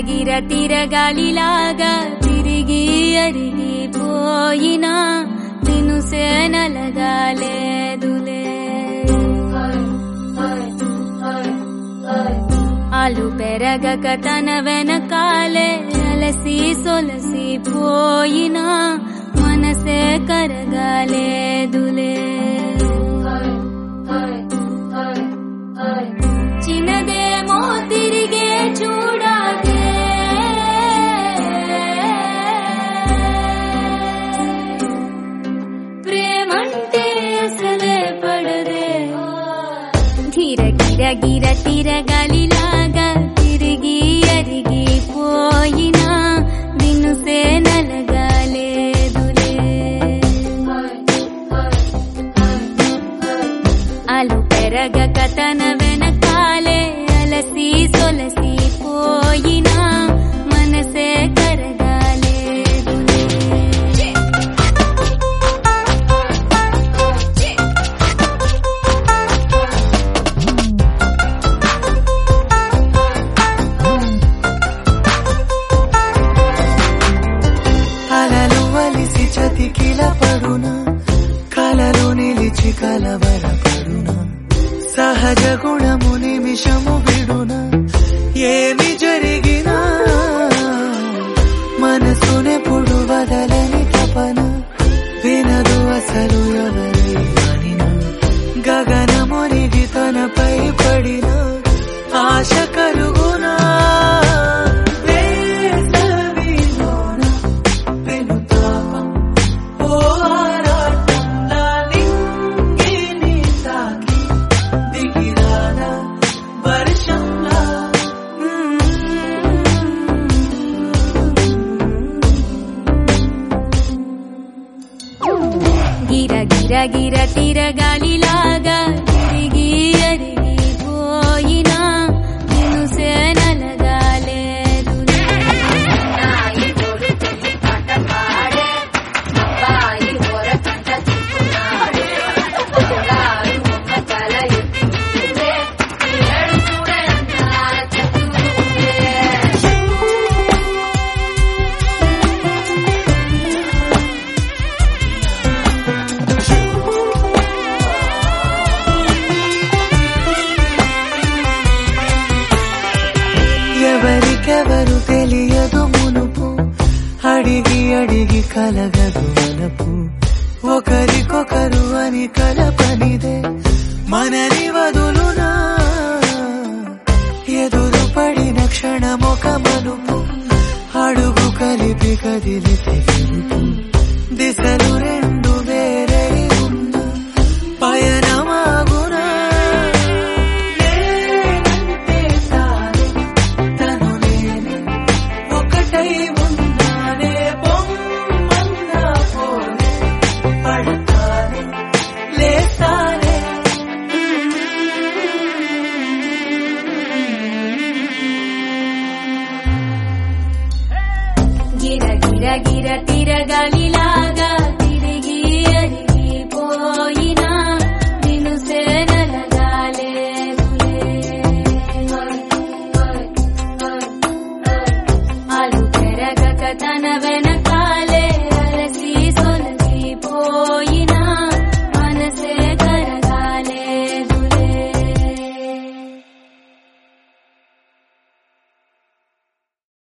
గిర తిరగాలిలాగా తిరిగి అరిగిపోయినా తినుసే నలగాలేదులే ఆలు పెరగక తన వెనకాలే అలసి సొలసి పోయినా మనసే కరగాలేదులే చిన్నదేమో తిరిగే చూడాలే ప్రేమంటే అసలే పడదే ధీర గిర గిర తిరగలిలాగా తిరిగి అరిగి పోయినా దినుసే నలగాలేదులే అలు పెరగక తన వెనకాలే అలసి సొలసి పోయినా మనసే కరగాలేదులే అలలు వలిసి చతికిల పడున కలలు నిలిచి కలవర పడున సహజ గుణము నిమిషము విడున ఏమి జరిగినా మనసునెప్పుడు వదలని తపన వినదు అసలు ఎవరి అనిన గగనమునిగి తనపై పడిన ఆశ కలుగునా వేసవిలోన వెనుతాపం ఓ ఆరాటంలా నింగిని తాకి దిగిరానా వర్షంలా గిర గిర గిర తిరగాలిలాగా తిరిగి అరిగి పోయినా దినుసే నలగాలేదులే ఎవరికెవరు తెలియదు మునుపు అడిగి అడిగి కలగదు వలపు ఒకరికొకరు అని కలపనిదే మనని వదులునా ఎదురు పడిన క్షణమొక మలుపు అడుగు కలిపి కదిలితే గెలుపు దిశలు రెండు వేరే ఉన్న పయనమాగునా నేనంటే తానే తను నేనే ఒకటై ఉన్నానే బొమ్మన్నా పోనే పడతానే లేస్తానే గిర గిర గిర తిరగాలిలా